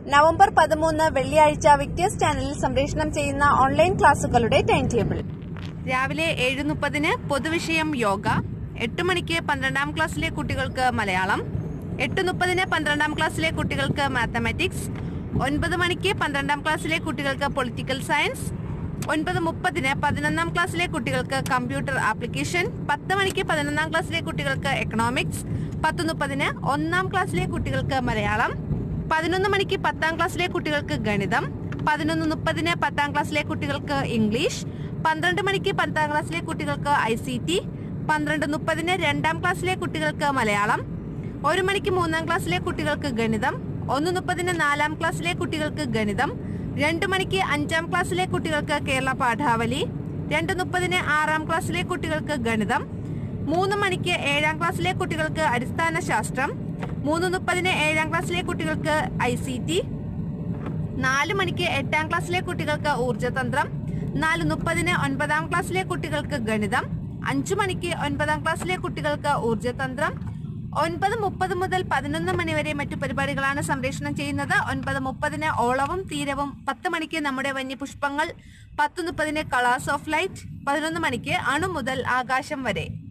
November പതിമൂന്ന് വെള്ളിയാഴ്ച വിക്ടേഴ്സ് ചാനലിൽ സംപ്രേഷണം ചെയ്യുന്ന ഓൺലൈൻ ക്ലാസുകളുടെ ടൈം ടേബിൾ രാവിലെ ഏഴ് മുപ്പതിന് പൊതുവിഷയം യോഗ എട്ട് മണിക്ക് പന്ത്രണ്ടാം ക്ലാസ്സിലെ കുട്ടികൾക്ക് മലയാളം എട്ട് മുപ്പതിന് പന്ത്രണ്ടാം ക്ലാസ്സിലെ കുട്ടികൾക്ക് മാത്തമാറ്റിക്സ് ഒൻപത് മണിക്ക് പന്ത്രണ്ടാം ക്ലാസ്സിലെ കുട്ടികൾക്ക് പൊളിറ്റിക്കൽ സയൻസ് ഒൻപത് മുപ്പതിന് പതിനൊന്നാം ക്ലാസ്സിലെ കുട്ടികൾക്ക് കമ്പ്യൂട്ടർ ആപ്ലിക്കേഷൻ പത്ത് മണിക്ക് പതിനൊന്നാം ക്ലാസ്സിലെ കുട്ടികൾക്ക് എക്കണോമിക്സ് പത്ത് മുപ്പതിന് ഒന്നാം ക്ലാസ്സിലെ കുട്ടികൾക്ക് മലയാളം പതിനൊന്ന് മണിക്ക് പത്താം ക്ലാസ്സിലെ കുട്ടികൾക്ക് ഗണിതം പതിനൊന്ന് മുപ്പതിന് പത്താം ക്ലാസ്സിലെ കുട്ടികൾക്ക് ഇംഗ്ലീഷ് പന്ത്രണ്ട് മണിക്ക് പത്താം ക്ലാസ്സിലെ കുട്ടികൾക്ക് ഐ സി ടി പന്ത്രണ്ട് മുപ്പതിന് രണ്ടാം ക്ലാസ്സിലെ കുട്ടികൾക്ക് മലയാളം ഒരു മണിക്ക് മൂന്നാം ക്ലാസ്സിലെ കുട്ടികൾക്ക് ഗണിതം ഒന്ന് മുപ്പതിന് നാലാം ക്ലാസ്സിലെ കുട്ടികൾക്ക് ഗണിതം രണ്ട് മണിക്ക് അഞ്ചാം ക്ലാസ്സിലെ കുട്ടികൾക്ക് കേരള പാഠാവലി രണ്ട് മുപ്പതിന് ആറാം ക്ലാസ്സിലെ കുട്ടികൾക്ക് ഗണിതം മൂന്ന് മണിക്ക് ഏഴാം ക്ലാസ്സിലെ കുട്ടികൾക്ക് അടിസ്ഥാന ശാസ്ത്രം മൂന്ന് മുപ്പതിന് ഏഴാം ക്ലാസ്സിലെ കുട്ടികൾക്ക് ഐ സി ടി നാല് മണിക്ക് എട്ടാം ക്ലാസ്സിലെ കുട്ടികൾക്ക് ഊർജതന്ത്രം നാല് മുപ്പതിന് ഒൻപതാം ക്ലാസ്സിലെ കുട്ടികൾക്ക് ഗണിതം അഞ്ചു മണിക്ക് ഒൻപതാം ക്ലാസ്സിലെ കുട്ടികൾക്ക് ഊർജതന്ത്രം ഒൻപത് മുപ്പത് മുതൽ പതിനൊന്ന് മണി വരെ മറ്റു പരിപാടികളാണ് സംപ്രേഷണം ചെയ്യുന്നത് ഒൻപത് മുപ്പതിന് ഓളവും തീരവും പത്ത് മണിക്ക് നമ്മുടെ വന്യപുഷ്പങ്ങൾ പത്ത് മുപ്പതിന് കളേഴ്സ് ഓഫ് ലൈറ്റ് പതിനൊന്ന് മണിക്ക് അണു മുതൽ ആകാശം വരെ